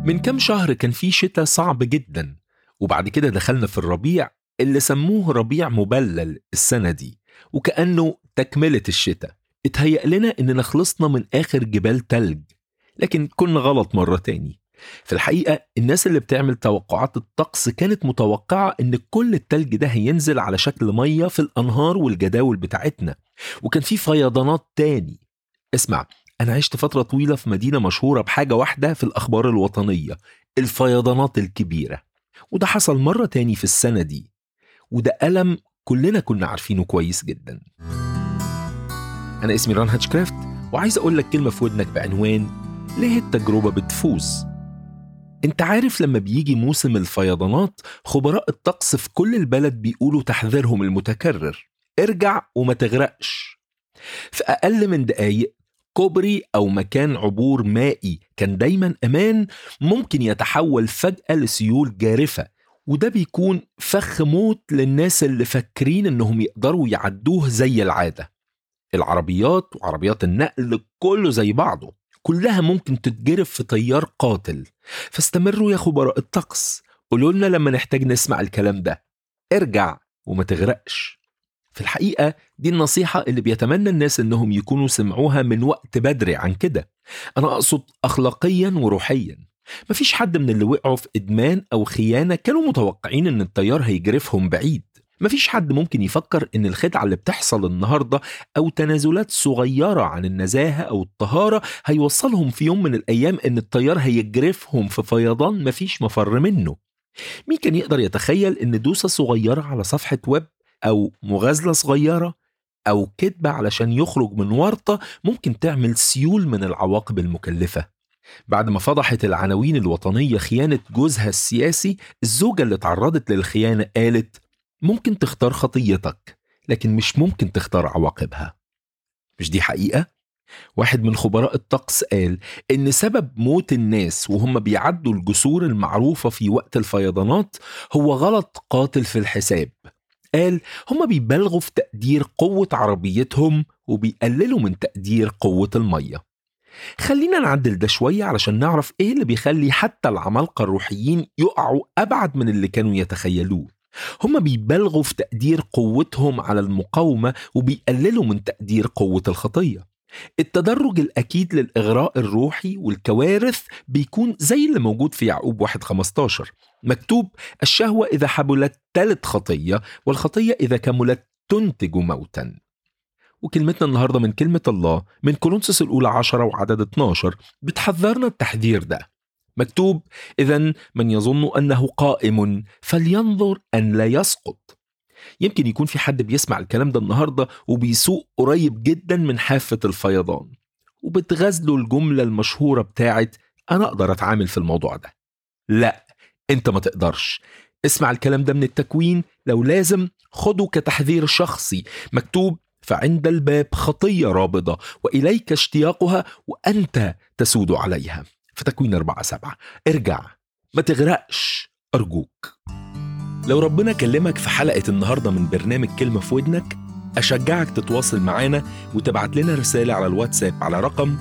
من كام شهر كان في شتاء صعب جدا وبعد كده دخلنا في الربيع اللي سموه ربيع مبلل السنة دي وكأنه تكملة الشتاء اتهيأ لنا إننا خلصنا من آخر جبال تلج لكن كنا غلط مرة تاني في الحقيقة الناس اللي بتعمل توقعات الطقس كانت متوقعة إن كل التلج ده هينزل على شكل مية في الأنهار والجداول بتاعتنا وكان في فيضانات تاني اسمع أنا عشت فترة طويلة في مدينة مشهورة بحاجة واحدة في الأخبار الوطنية الفيضانات الكبيرة وده حصل مرة تاني في السنة دي وده ألم كلنا كنا عارفينه كويس جدا أنا اسمي ران هاتشكرافت وعايز أقول لك كلمة في ودنك بعنوان ليه التجربة بتفوز انت عارف لما بيجي موسم الفيضانات خبراء الطقس في كل البلد بيقولوا تحذيرهم المتكرر ارجع وما تغرقش في أقل من دقايق كوبري أو مكان عبور مائي كان دايما أمان ممكن يتحول فجأة لسيول جارفة وده بيكون فخ موت للناس اللي فاكرين انهم يقدروا يعدوه زي العادة العربيات وعربيات النقل كله زي بعضه كلها ممكن تتجرف في تيار قاتل فاستمروا يا خبراء الطقس قولوا لنا لما نحتاج نسمع الكلام ده ارجع وما تغرقش في الحقيقة دي النصيحة اللي بيتمنى الناس انهم يكونوا سمعوها من وقت بدري عن كده انا اقصد اخلاقيا وروحيا مفيش حد من اللي وقعوا في ادمان او خيانة كانوا متوقعين ان التيار هيجرفهم بعيد مفيش حد ممكن يفكر ان الخدعة اللي بتحصل النهاردة او تنازلات صغيرة عن النزاهة او الطهارة هيوصلهم في يوم من الايام ان التيار هيجرفهم في فيضان مفيش مفر منه مين كان يقدر يتخيل ان دوسة صغيرة على صفحة ويب او مغازلة صغيرة او كذبة علشان يخرج من ورطة ممكن تعمل سيول من العواقب المكلفة بعد ما فضحت العناوين الوطنية خيانة جوزها السياسي الزوجة اللي تعرضت للخيانة قالت ممكن تختار خطيتك لكن مش ممكن تختار عواقبها مش دي حقيقة؟ واحد من خبراء الطقس قال إن سبب موت الناس وهم بيعدوا الجسور المعروفة في وقت الفيضانات هو غلط قاتل في الحساب قال هم بيبالغوا في تقدير قوة عربيتهم وبيقللوا من تقدير قوة المية خلينا نعدل ده شوية علشان نعرف إيه اللي بيخلي حتى العمالقة الروحيين يقعوا أبعد من اللي كانوا يتخيلوه هم بيبالغوا في تقدير قوتهم على المقاومة وبيقللوا من تقدير قوة الخطية التدرج الأكيد للإغراء الروحي والكوارث بيكون زي اللي موجود في يعقوب 1 15 مكتوب الشهوة إذا حبلت تلت خطية والخطية إذا كملت تنتج موتا وكلمتنا النهاردة من كلمة الله من كورنثوس الأولى 10 وعدد 12 بتحذرنا التحذير ده مكتوب إذا من يظن أنه قائم فلينظر أن لا يسقط يمكن يكون في حد بيسمع الكلام ده النهارده وبيسوق قريب جدا من حافة الفيضان وبتغزله الجملة المشهورة بتاعت أنا أقدر أتعامل في الموضوع ده لا أنت ما تقدرش اسمع الكلام ده من التكوين لو لازم خده كتحذير شخصي مكتوب فعند الباب خطية رابضة وإليك اشتياقها وأنت تسود عليها في تكوين أربعة سبعة ارجع ما تغرقش أرجوك لو ربنا كلمك في حلقة النهاردة من برنامج كلمة في ودنك أشجعك تتواصل معانا وتبعت لنا رسالة على الواتساب على رقم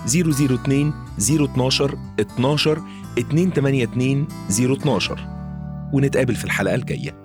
002 012 12 282 012 ونتقابل في الحلقة الجاية